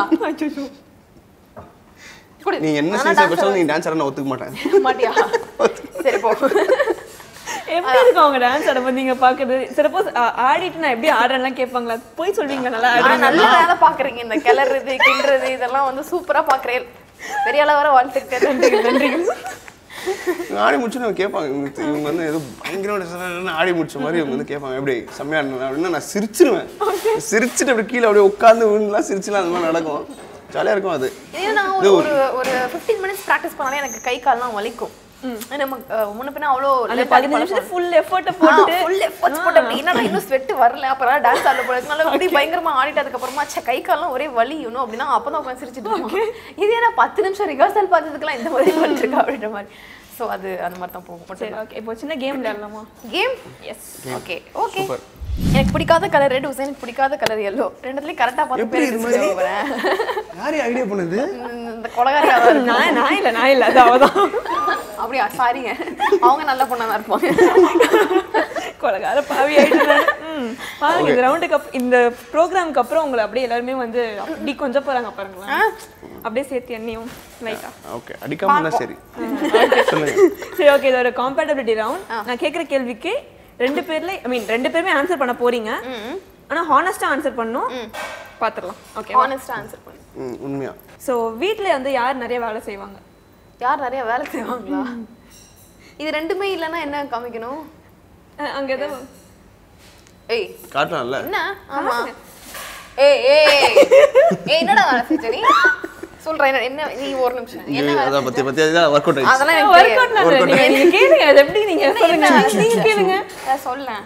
குடு நீ என்ன நானா சீரியஸா dance பேசாலும் நீ டான்ஸ் ஆட நான் ஒத்துக்க மாட்டேன் மாட்டியா சரி போ எப்படி இருக்கும் அவங்க டான்ஸ் ஆடும்போது நீங்க பாக்குறது சப்போஸ் ஆடிட்டு நான் எப்படி ஆடுறேன்லாம் கேட்பாங்களா போய் சொல்வீங்க நல்லா ஆனா ஆடுறேன் நல்ல வேலை பாக்குறீங்க இந்த கிளறது கிண்டுறது இதெல்லாம் வந்து சூப்பரா பாக்குறேன் பெரிய அளவு வர வாழ்த்துக்கிட்டே நன்றி நன்றி இவங்க ஆடி முடிச்சு நான் கேட்பாங்க இவங்க இவங்க வந்து ஏதோ பயங்கரமான ஆடி முடிச்ச மாதிரி இவங்க வந்து கேட்பாங்க எப்படி செம்மையா ஆடினா அப்படின்னா நான் சிரிச்சிருவேன் சிரிச்சுட்டு அப்படி கீழே அப்படியே உட்காந்து விழுந்துலாம் சிரிச்சுலாம் அந்த மாதிரி நடக்கும் ஜாலியா இருக்கும் அது இதே நான் ஒரு ஒரு ஒரு 15 மினிட்ஸ் பிராக்டிஸ் பண்ணாலே எனக்கு கை கால்லாம் வலிக்கும் நம்ம அஹ், முன்ன பின்ன அவ்வளோ அந்த பதினஞ்சு நிமிஷத்துல ஃபுல் எஃபர்ட்டை போட்டு ஃபுல் எஃபர்ட்ஸ் போட்டு அப்படி என்னடா இன்னும் ஸ்வெட் வரல அப்புறம் டான்ஸ் ஆட போல நல்லா இப்படி பயங்கரமா ஆடிட்டு அதுக்கப்புறமா ச்சே கை கால்லாம் ஒரே வலி யூனோ அப்படின்னா அப்பதான் உட்காந்து சிரிச்சிட்டு இருக்கோம் இது ஏன்னா பத்து நிமிஷம் ரிஹர்சல் பார்த்ததுக்கெல்லாம் இந்த மாதிரி பண்ணிருக்கா அப்படின்ற மாதிரி ஸோ அது அந்த மாதிரி தான் போகும் சரி ஓகே இப்போ சின்ன கேம் விளையாடலாமா game yes okay okay Super. எனக்கு பிடிக்காத கலர் ரெட் எனக்கு பிடிக்காத கலர் எல்லோ ரெண்டுத்துலயும் கரெக்டா பார்த்து எப்படி பேர் இது மாதிரி? எடுத்துட்டு வரேன் யாரு ஐடியா பண்ணுது இந்த கொலகாரியா தான் இருக்கும். நான் நான் இல்ல நான் இல்ல அது அவதான் அப்படியா சாரிங்க அவங்க நல்ல பொண்ணா தான் இருப்பாங்க கொலகார பாவி ஆயிட்டு பாருங்க இந்த ரவுண்டுக்கு அப் இந்த ப்ரோக்ராம்க்கு அப்புறம் உங்களை அப்படியே எல்லாருமே வந்து அப்படி கொஞ்சம் போறாங்க பாருங்களேன் அப்படியே சேர்த்து எண்ணியும் லைட்டா ஓகே அடிக்காம இருந்தா சரி சொல்லுங்க சரி ஓகே இது ஒரு காம்பேட்டபிலிட்டி ரவுண்ட் நான் கேட்குற கேள்விக்கு ரெண்டு பேர்ல ஐ மீன் ரெண்டு பேருமே ஆன்சர் பண்ண போறீங்க ஆனா ஹானஸ்டா ஆன்சர் பண்ணும் பாத்துடலாம் ஓகே ஹானஸ்டா ஆன்சர் பண்ணு ம், உண்மையா ஸோ வீட்ல வந்து யார் நிறைய வேலை செய்வாங்க யார் நிறைய வேலை செய்வாங்களா இது ரெண்டுமே இல்லைன்னா என்ன காமிக்கணும் அஹ் அங்க ஏதோ ஏய் காட்டலாம்ல என்ன ஆமா ஏய் ஏய் ஏய் என்னடா வேலை செஞ்ச நீ சொல்றேன் என்ன- என்ன நீ ஒரு நிமிஷம் என்ன வேலை அதை பத்தி பத்தி அதான் ஒர்க் அவுட் ஆயிடுச்சு அதெல்லாம் எனக்கு ஒர்க் தெரியாது. அவுட் நீங்க நீங்க கேளுங்க அது எப்படி நீங்க சொல்லுங்க என்ன வேலை நீங்க செஞ்ச? கேளுங்க அஹ் சொல்லேன்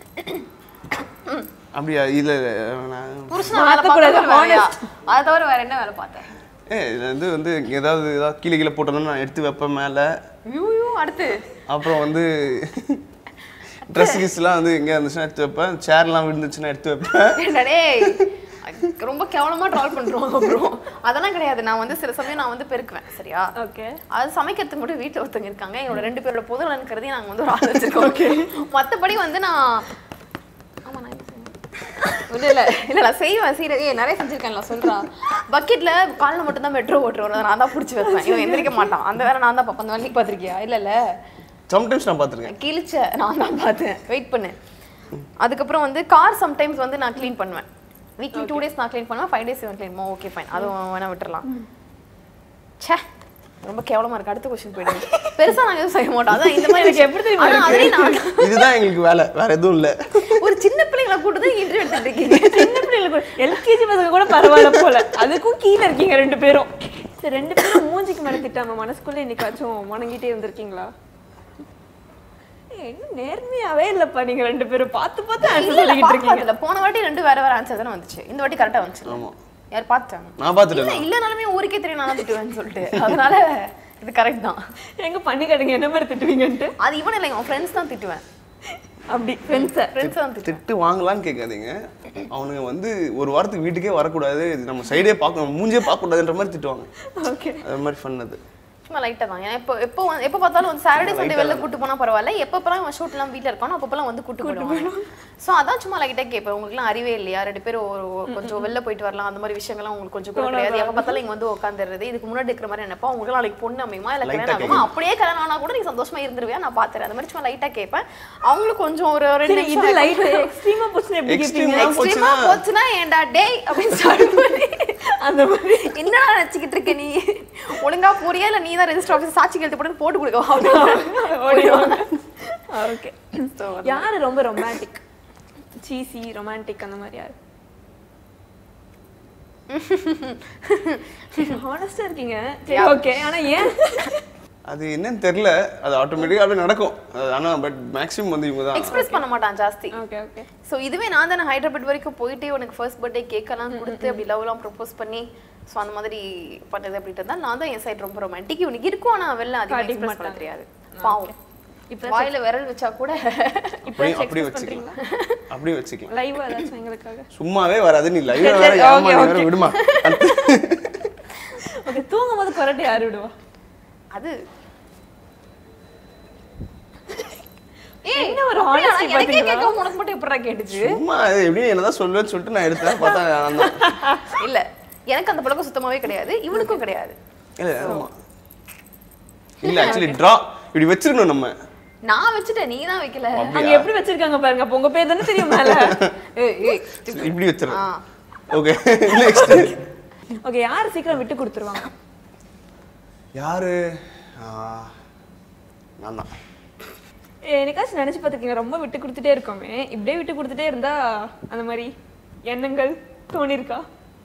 அப்படியா இல்ல இல்ல நான் புருஷனா வேலை மாத்தக்கூடாது, பார்த்தா வேலையா? அதை தவிர வேற என்ன வேலை பார்த்தேன் ஏ இது வந்து வந்து ஏதாவது ஏதாவது கீழே கீழே போட்டோம்னா நான் எடுத்து வைப்பேன் மேலே ஐயோ அடுத்து அப்புறம் வந்து ட்ரெஸ் கிஸ்லாம் வந்து எங்கே இருந்துச்சுன்னா எடுத்து வைப்பேன் சேர்லாம் விழுந்துச்சுன்னா எடுத்து வைப்பேன் என்னடா டேய் ரொம்ப கேவலமா ட்ரால் பண்றோம் அப்புறம் அதெல்லாம் கிடையாது நான் வந்து சில சமயம் நான் வந்து பெருக்குவேன் சரியா ஓகே அது சமைக்கிறதுக்கு மட்டும் வீட்டில் ஒருத்தங்க இருக்காங்க என்னோட ரெண்டு பேரோட பொது நலன் கருதி நாங்கள் வந்து ஒரு ஆள் வச்சிருக்கோம் மற்றபடி வந்து நான் ஆமா நான் என்ன செய்வேன்? இல்ல இல்ல இல்ல நான் செய்வேன் சீரியஸ் ஏய் நிறைய செஞ்சிருக்கேன் நான் சொல்றேன் பக்கெட்ல காலில் மட்டும் தான் மெட்ரோ ஓட்டுறோம் அதை நான் தான் பிடிச்சி வைப்பேன் இவன் எந்திரிக்க மாட்டான் அந்த வேலை நான் தான் பார்ப்பேன் அந்த வேலைக்கு பார்த்திருக்கியா இல்ல இல்ல சம்டைம்ஸ் நான் பார்த்துருக்கேன் கிழிச்ச நான் தான் பார்த்தேன் வெயிட் பண்ணு அதுக்கப்புறம் வந்து கார் சம்டைம்ஸ் வந்து நான் க்ளீன் பண்ணுவேன் வீக்லி டூ டேஸ் நான் க்ளீன் பண்ணுவேன் ஃபைவ் டேஸ் இவன் க்ளீன் ஓகே ஃபைன் அதுவும் வேணா விட்டுறலாம் ச்சே ரொம்ப கேவலமா இருக்கு அடுத்த கொஸ்டின் போயிடுங்க பெருசா நாங்க எதுவும் செய்ய மாட்டோம் அதான் இந்த மாதிரி எனக்கு எப்படி தெரியுமா ஆனா அதுலயும் நான் இதுதான் எங்களுக்கு வேலை வேற எதுவும் இல்லை ஒரு சின்ன பிள்ளைங்களை கூட்டு தான் இன்டர்வியூ எடுத்துட்டு இருக்கீங்க சின்ன பிள்ளைங்களுக்கு எல்கேஜி பசங்க கூட பரவாயில்ல போல அதுக்கும் கீழே இருக்கீங்க ரெண்டு பேரும் சரி ரெண்டு பேரும் மூஞ்சிக்கு மேல திட்டாம மனசுக்குள்ள என்னைக்காச்சும் வணங்கிட்டே இருந்திருக்கீங்களா ஏய், இன்னும் நேர்மையாவே இல்லப்பா நீங்க ரெண்டு பேரும் பார்த்து பார்த்து ஆன்சர் இல்ல, இல்ல, சொல்லிட்டு பார்க்க இருக்கீங்க மாட்டேன். போன வாட்டி ரெண்டு வேற வேற ஆன்சர் தானே வந்துச்சு இந்த வாட்டி கரெக்டா வந்துச்சு ஆமா. யார் பார்த்தாங்க நான் பார்த்துட்டேன் இல்ல இல்லனாலுமே ஊருக்கே தெரியும் நான் திட்டுவேன்னு சொல்லிட்டு அதனால இது கரெக்ட் தான் எங்க பண்ணி காட்டுங்க என்ன மாதிரி திட்டுவீங்கன்ட்டு அது இவன் இல்லை என் ஃப்ரெண்ட்ஸ் தான் திட்டுவேன் அப்படி ஃப்ரெண்ட்ஸை ஃப்ரெண்ட்ஸ் தான் திட்டுவேன் திட்டு வாங்கலான்னு கேட்காதீங்க அவனுங்க வந்து ஒரு வாரத்துக்கு வீட்டுக்கே வரக்கூடாது இது நம்ம சைடே பார்க்கணும் மூஞ்சே பார்க்கக்கூடாதுன்ற மாதிரி திட்டுவாங்க ஓகே அது மாதிரி ஃபன் அது சும்மா லைட்டா தான் ஏன்னா எப்போ எப்போ வந்து- எப்போ பார்த்தாலும் வந்து சாட்டர்டே சண்டே வெளில கூட்டு போனா பரவாயில்ல எப்பப்பெல்லாம் இவன் ஷூட்லாம் வீட்டில் இருக்கானோ அப்பப்பெல்லாம் வந்து கூட்டு போயிடுவாங்க ஸோ அதான் சும்மா லைட்டாக கேட்பேன் உங்களுக்குலாம் அறிவே இல்லையா ரெண்டு பேரும் ஒரு ஒரு கொஞ்சம் வெளில போயிட்டு வரலாம் அந்த மாதிரி விஷயங்கள்லாம் உங்களுக்கு கொஞ்சம் கூட கிடையாது எப்போ பார்த்தாலும் இங்கே வந்து உட்காந்துருது இதுக்கு முன்னாடி இருக்கிற மாதிரி நினைப்பா உங்களுக்கு நாளைக்கு பொண்ணு அமையுமா இல்லை கல்யாணம் ஆகுமா அப்படியே கல்யாணம் ஆனா கூட நீங்க சந்தோஷமா இருந்துருவியா நான் பார்த்துறேன் அந்த மாதிரி சும்மா லைட்டாக கேட்பேன் அவங்களுக்கு கொஞ்சம் ஒரு ரெண்டு சரி இது நிமிஷம் லைட் எக்ஸ்ட்ரீமா போச்சுன்னா எப்படி Extreme கேட்பீங்க ஆ எக்ஸ்ட்ரீமா போச்சுன்னா ஏன்டா டேய் அப்படின்னு ஸ்டார்ட் பண்ணி அந்த மாதிரி என்னடா நினைச்சுக்கிட்டு இருக்க நீ ஒழுங்கா போறியா இல்ல நீ தான் ரெஜிஸ்டர் ஆஃபீஸ் சாட்சி கழுத்து போட்டு போட்டு கொடுக்கவா ஓடிடுவாங்க ஓகே So, யாரு ரொம்ப ரொமான்டிக் சீசி ரொமான்டிக் அந்த மாதிரி யாரு ஹானஸ்டா இருக்கீங்க சரி ஓகே ஆனா ஏன் அது என்னன்னு தெரியல அது ஆட்டோமேட்டிக்காக அப்படியே நடக்கும் அது ஆனால் பட் மேக்ஸிமம் வந்து இவங்க தான் எக்ஸ்பிரஸ் பண்ண மாட்டான் ஜாஸ்தி ஓகே ஓகே ஸோ இதுவே நான் தானே ஹைதராபாத் வரைக்கும் போயிட்டு உனக்கு ஃபர்ஸ்ட் பர்த்டே கேக்கெல்லாம் கொடுத்து அப்படி லவ்லாம் ப்ரப்போஸ் பண்ணி ஸோ அந்த மாதிரி பண்ணது அப்படின்ட்டு தான் நான் தான் என் சைடு ரொம்ப ரொமான்டிக் இவனுக்கு இருக்கும் ஆனால் வெளில அதிகம் காட்டிக்க எக்ஸ்பிரஸ் பண்ண மாட்டாங்க. தெரியாது பாவம் இப்போ வாயில விரல் வச்சா கூட இப்போ அப்படியே அப்படியே எக்ஸ்பிரஸ் வச்சுக்கலாம் பண்றீங்களா அப்படியே வச்சுக்கலாம் லைவ் ஏதாச்சும் எங்களுக்காக சும்மாவே வராது நீ லைவ் வேற சரி, ஏமா okay, நீ வேற okay. விடுமா ஓகே தூங்கும் போது கொரட்டை யாரு விடுவா அது என்ன ஒரு அப்படியா? honesty எனக்கே பாத்தீங்களா? கேட்காம உனக்கு மட்டும் எப்படிடா கேட்டுச்சு சும்மா அது எப்படி என்னதான் சொல்லுவேன்னு சொல்லிட்டு நான் எடுத்தேன் பார்த்தா நான் தான் இல்ல எனக்கு அந்த பழக்கம் சுத்தமாவே கிடையாது இவனுக்கும் கிடையாது இல்லை ஆமா இல்ல ஆக்சுவலி ட்ரா இப்படி வச்சிருக்கணும் நம்ம நான் வச்சுட்டேன் நீ தான் வைக்கல அங்க அப்படியா எப்படி வச்சிருக்காங்க பாருங்க அப்ப உங்க பேர் தானே தெரியும் மேல ஏய் ஏய் இப்படி வச்சிருக்கேன் ஆ. ஓகே நெக்ஸ்ட் ஓகே யார் சீக்கிரம் விட்டு கொடுத்துருவாங்க யாரு ஆ, நான் தான் எனக்காச்சும் நினைச்சு பார்த்துருக்கீங்க ரொம்ப விட்டு கொடுத்துட்டே இருக்கோமே இப்படியே விட்டு கொடுத்துட்டே இருந்தா அந்த மாதிரி எண்ணங்கள் தோணிருக்கா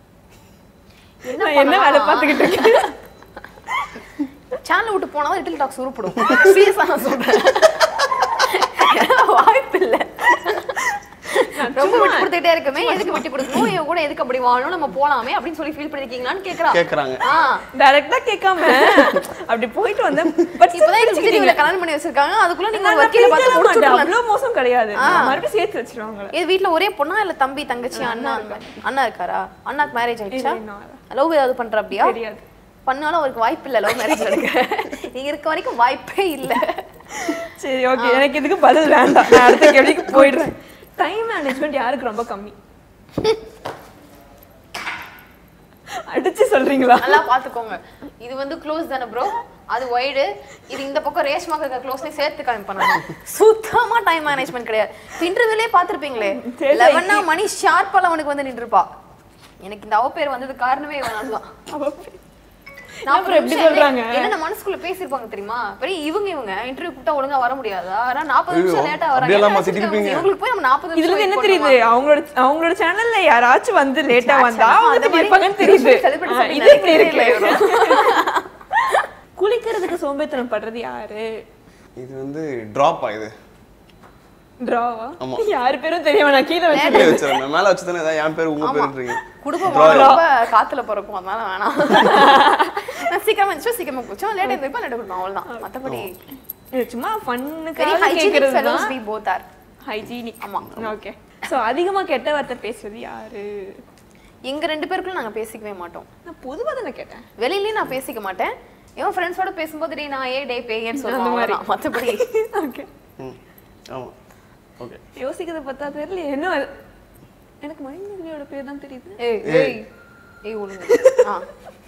நான் என்ன வேலை பார்த்துக்கிட்டு இருக்கேன் சேனல் விட்டு போனா தான் லிட்டில் டாக்ஸ் உருப்படும் சீரியஸா நான் சொல்றேன் வாய்ப்பு இல்ல ரொம்ப விட்டு கொடுத்துட்டே இருக்கமே எதுக்கு விட்டு கொடுக்கணும் இவன் கூட எதுக்கு அப்படி வாழணும் நம்ம போலாமே அப்படின்னு சொல்லி ஃபீல் பண்ணிருக்கீங்களான்னு கேக்குறா கேக்குறாங்க ஆ டைரக்டா கேட்காம அப்படி போயிட்டு வந்தேன் பட் இப்பதான் எனக்கு விஜய் டிவில கல்யாணம் பண்ணி வச்சிருக்காங்க அதுக்குள்ள நீங்க ஒரு வக்கீல பார்த்து முடிச்சுக்கலாம் அவ்வளவு மோசம் கிடையாது மறுபடியும் சேர்த்து வச்சிருவாங்க இது வீட்ல ஒரே பொண்ணா இல்ல தம்பி தங்கச்சி அண்ணா அந்த மாதிரி? அண்ணா இருக்காரா அண்ணாக்கு மேரேஜ் ஆயிடுச்சா இல்ல, இன்னும் ஆகல. லவ் ஏதாவது பண்ற அப்படியா தெரியாது. பண்ணாலும் அவருக்கு வாய்ப்பு இல்ல லவ் மேரேஜ் எடுக்க நீங்க இருக்க வரைக்கும் வாய்ப்பே இல்ல சரி ஓகே எனக்கு இதுக்கு பதில் வேண்டாம் நான் அடுத்த கேள்விக்கு போயிடுறேன் டைம் மேனேஜ்மெண்ட் யாருக்கு ரொம்ப கம்மி அடுத்த பிரிச்சு சொல்றீங்களா நல்லா பாத்துக்கோங்க இது வந்து க்ளோஸ் தானே ப்ரோ அது வைடு இது இந்த பக்கம் ரேஷ்மாக்கு இருக்க க்ளோஸ்னே சேர்த்து காமிப்பேன் நான் சுத்தமா டைம் மேனேஜ்மெண்ட் கிடையாது இன்டர்வியூலே பார்த்திருப்பீங்களே சரி, லெவனா மணி ஷார்ப்பால அவனுக்கு வந்து நின்றுப்பா எனக்கு இந்த அவ பேர் வந்தது காரணமே இவனால தான் அப்புறம் எப்படி சொல்றாங்க? என்ன மனசுக்குள்ள பேசிருப்பாங்க தெரியுமா பெரிய இவங்க இவங்க இன்டர்வியூ கூப்பிட்டா ஒழுங்கா வர முடியாதா ஆனா நாற்பது ஐயோ, நிமிஷம் லேட்டா வராங்க அப்படியெல்லாம் என்ன திட்டிருப்பீங்க. இவங்களுக்கு போய் நம்ம நாற்பது இதுல நிமிஷம் இருந்து என்ன wait தெரியுது பண்ணணுமா? அவங்களோட அவங்களோட சேனல்ல யாராச்சும் வந்து லேட்டா வந்தா அந்த வந்து மாதிரி நிப்பாங்கன்னு தெரியுது celebrity ஆ, சொல்லி இது இப்படி நினைக்கிறதே இருக்கு இல்லை குளிக்கிறதுக்கு சோம்பேத்தனம் படுறது யாரு இது வந்து ட்ராப் ஆகுது டிராவா ஆமா. யாரு பேரும் தெரியாம நான் கீழே வச்சு கீழே வச்சிருந்தேன் மேல வச்சு தானே ஏதாவது என் பேர் உங்க பேருன்றீங்க குடும்பம் ரொம்ப காத்துல பிறக்கும் அதனால வேணாம் நான் சீக்கிரமா இருந்துச்சு சீக்கிரமா குடிச்சோம் லேட் இருந்திருப்பா லேட் கொடுப்போம் அவ்வளவுதான் மத்தபடி இது சும்மா வெரி ஃபன்னுக்காக ஹைஜீனிக் கேக்குறது ஃபெலோஸ் தான் வி போத் ஆர் ஹைஜீனிக் ஆமா. ஓகே சோ அதிகமா கெட்ட வார்த்தை பேசுறது யாரு எங்க ரெண்டு பேருக்குள்ள நாங்க பேசிக்கவே மாட்டோம் நான் பொதுவா தானே கேட்டேன் வெளியிலயும் நான் பேசிக்க மாட்டேன் இவன் ஃப்ரெண்ட்ஸோட பேசும்போது டேய் நான் ஏ டே பேயேன்னு அந்த சொல்லுவாங்க மாதிரி. அவ்வளவுதான். மத்தபடி ஓகே ம் ஆமா ஓகே யோசிக்கிறத பார்த்தா தெரியல என்ன அது? எனக்கு மணிமேகலையோட பேர் தான் தெரியுது ஏய் ஏய் ஏய் ஒழுங்கு ஆ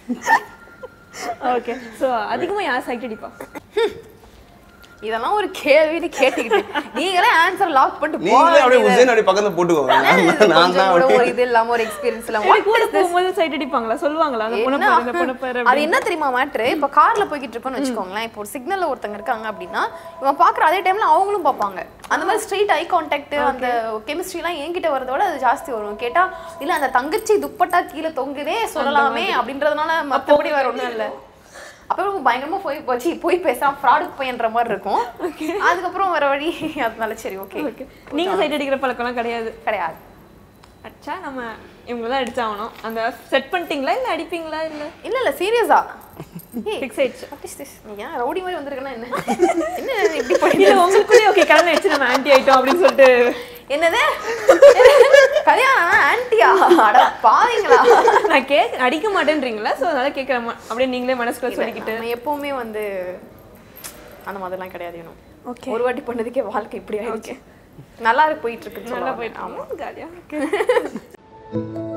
ஓகே சோ அதிகமா யார் சைட் அடிப்பா இதெல்லாம் ஒரு கேள்வின்னு கேட்டுக்கிட்டு நீங்களே ஆன்சர் லாக் பண்ணிட்டு நீங்களே அப்படியே போக உசேன் அப்படியே பக்கத்துல போட்டுக்கோங்க நான் தான்- நான் கொஞ்சம் தான் கூட அப்படியே ஒரு இது இல்லாம ஒரு எக்ஸ்பீரியன்ஸ் இல்லாம எனக்கு கூட போகும்போது சைட் அடிப்பாங்களா சொல்லுவாங்களா அந்த பொண்ணை பாரு இந்த பொண்ணை பாரு அது என்ன தெரியுமா மேட்ரு இப்ப கார்ல போய்கிட்டு இருக்கோம்னு வச்சுக்கோங்களேன் இப்போ ஒரு சிக்னல்ல ஒருத்தங்க இருக்காங்க அப்படின்னா இவன் பாக்குற அதே டைம்ல அவங்களும் பார்ப்பாங்க அந்த மாதிரி ஸ்ட்ரெயிட் ஐ கான்டாக்ட் அந்த கெமிஸ்ட்ரி எல்லாம் என்கிட்ட வரதோட அது ஜாஸ்தி வரும் கேட்டா இல்ல அந்த தங்கச்சி துப்பட்டா கீழே தொங்குதே சொல்லலாமே அப்படின்றதுனால மத்தபடி வேற ஒண்ணும் இல்ல அப்புறம் பயங்கரமா போய் போச்சு போய் பேசாம ஃப்ராடுக்கு பையன்ற மாதிரி இருக்கும் அதுக்கப்புறம் வேற வழி அதனால சரி ஓகே ஓகே நீங்க சைட் அடிக்கிற பழக்கம்லாம் கிடையாது கிடையாது அடிச்சா நம்ம இவங்க தான் அடிச்சாகணும் அந்த செட் பண்ணிட்டீங்களா இல்ல அடிப்பீங்களா இல்ல இல்ல இல்ல சீரியஸா ஃபிக்ஸ் ஆயிடுச்சு வாட் இஸ் திஸ் நீ ஏன் ரவுடி மாதிரி வந்திருக்கனா என்ன என்ன இப்படி பண்ணி இல்ல உங்களுக்குள்ளே ஓகே கல்யாணம் ஆயிடுச்சு நம்ம ஆன்டி ஆயிட்டோம் அப்படின்னு சொல்லிட்டு என்னது கல்யாணம் ஆன்ட்டியா அட பாவீங்களா நான் கேக் அடிக்க மாட்டேன்றீங்களா சோ அதனால கேக்குறேன் அப்படியே நீங்களே மனசுக்குள்ள சொல்லிக்கிட்டு நம்ம எப்பவுமே வந்து அந்த மாதிரிலாம் கிடையாது இன்னும் Okay. ஒரு வாட்டி பண்ணதுக்கே வாழ்க்கை இப்படி ஆயிடுச்சு நல்லா இருக்கு போயிட்டு இருக்கு நல்லா போயிட்டு ஆமா ஜாலியா